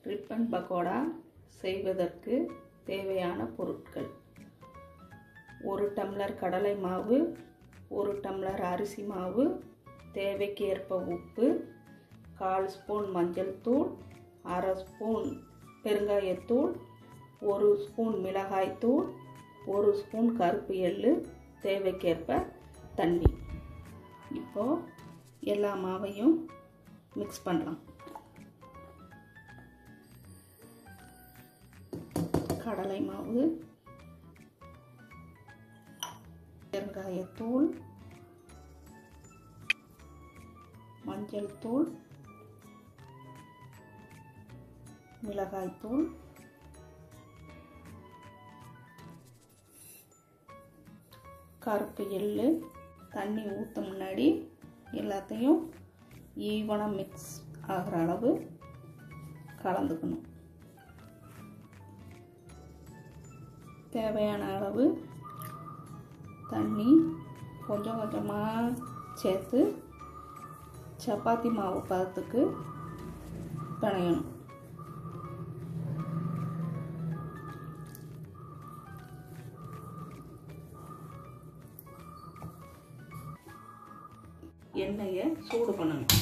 ribbon pakoda செய்வதற்கு தேவையான பொருட்கள் ஒரு டம்ளர் கடலை மாவு ஒரு டம்ளர் அரிசி மாவு தேவைக்கு ஏற்ப உப்பு கால் ஸ்பூன் மஞ்சள் தூள் அரை ஸ்பூன் பெருங்காயத்தூள் ஒரு ஸ்பூன் மிளகாய்த்தூள் ஒரு ஸ்பூன் கருப்பு எள்ளு தேவைக்கேற்ப தண்ணி இப்போது எல்லா மாவையும் மிக்ஸ் பண்ணலாம் கடலை மாவு பெருங்காயத்தூள் மஞ்சள் தூள் மிளகாய்த்தூள் கருப்பு எள்ளு தண்ணி ஊற்ற முன்னாடி எல்லாத்தையும் ஈவனாக மிக்ஸ் ஆகிற அளவு கலந்துக்கணும் தேவையான அளவு தண்ணி கொஞ்சம் கொஞ்சமாக சேர்த்து சப்பாத்தி மாவு பதத்துக்கு பிணையணும் எண்ணெயை சூடு பண்ணணும்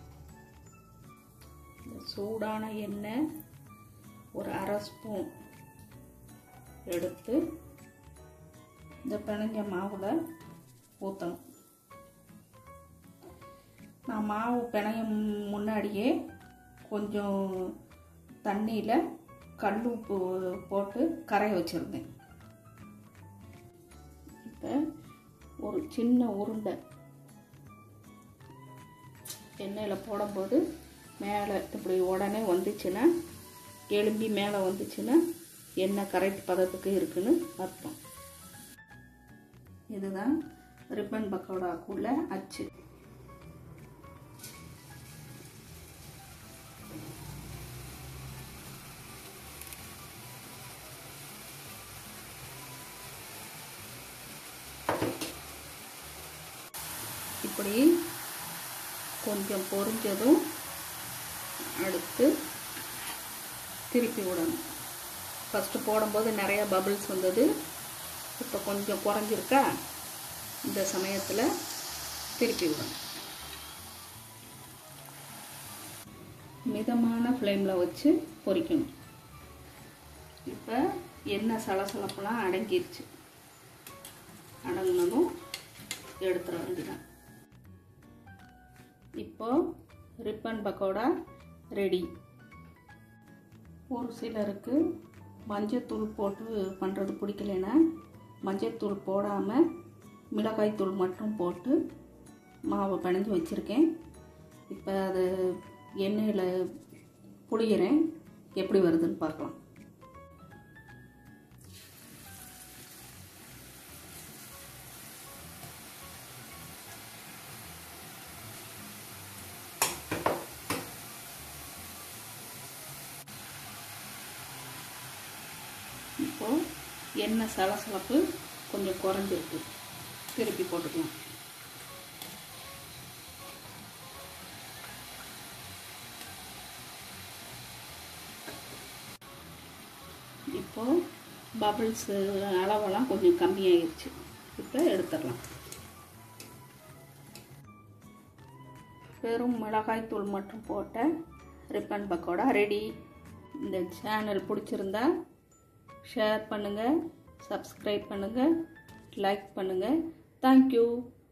இந்த சூடான எண்ணெய் ஒரு அரை ஸ்பூன் எடுத்து இந்த பிணைஞ்ச மாவில் ஊற்றணும் நான் மாவு பிணையும் முன்னாடியே கொஞ்சம் தண்ணியில் கல் உப்பு போட்டு கரைய வச்சுருந்தேன் இப்போ ஒரு சின்ன உருண்டை எண்ணெயில் போடும்போது மேலே இப்படி உடனே வந்துச்சுன்னா எலும்பி மேலே வந்துச்சுன்னா எண்ணெய் கரெக்ட் பதத்துக்கு இருக்குன்னு அர்த்தம் இதுதான் ரிப்பன் பக்கோடாக்குள்ள அச்சு இப்படி கொஞ்சம் பொரிஞ்சதும் அடுத்து திருப்பி விடணும் ஃபஸ்ட்டு போடும்போது நிறைய பபிள்ஸ் வந்தது இப்போ கொஞ்சம் குறைஞ்சிருக்கா இந்த சமயத்தில் திருப்பி விடணும் மிதமான ஃப்ளேமில் வச்சு பொரிக்கணும் இப்போ எண்ணெய் சலசலப்பெல்லாம் அடங்கிருச்சு அடங்கினதும் எடுத்துட வேண்டியதான் இப்போ ரிப்பன் பக்கோடா ரெடி ஒரு சிலருக்கு மஞ்சத்தூள் போட்டு பண்ணுறது பிடிக்கலன்னா மஞ்சத்தூள் போடாமல் மிளகாய்த்தூள் மட்டும் போட்டு மாவை பிணைஞ்சு வச்சுருக்கேன் இப்போ அது எண்ணெயில் புளிகிறேன் எப்படி வருதுன்னு பார்க்கலாம் இப்போது எண்ணெய் சலசலப்பு கொஞ்சம் குறைஞ்சிருக்கு திருப்பி போட்டுக்கலாம் இப்போது பபிள்ஸ் அளவெல்லாம் கொஞ்சம் கம்மியாகிடுச்சு இப்போ எடுத்துடலாம் வெறும் மிளகாய்த்தூள் மட்டும் போட்ட ரிப்பன் பக்கோடா ரெடி இந்த சேனல் பிடிச்சிருந்தா ஷேர் பண்ணுங்கள் சப்ஸ்கிரைப் பண்ணுங்கள் லைக் பண்ணுங்கள் தேங்க்யூ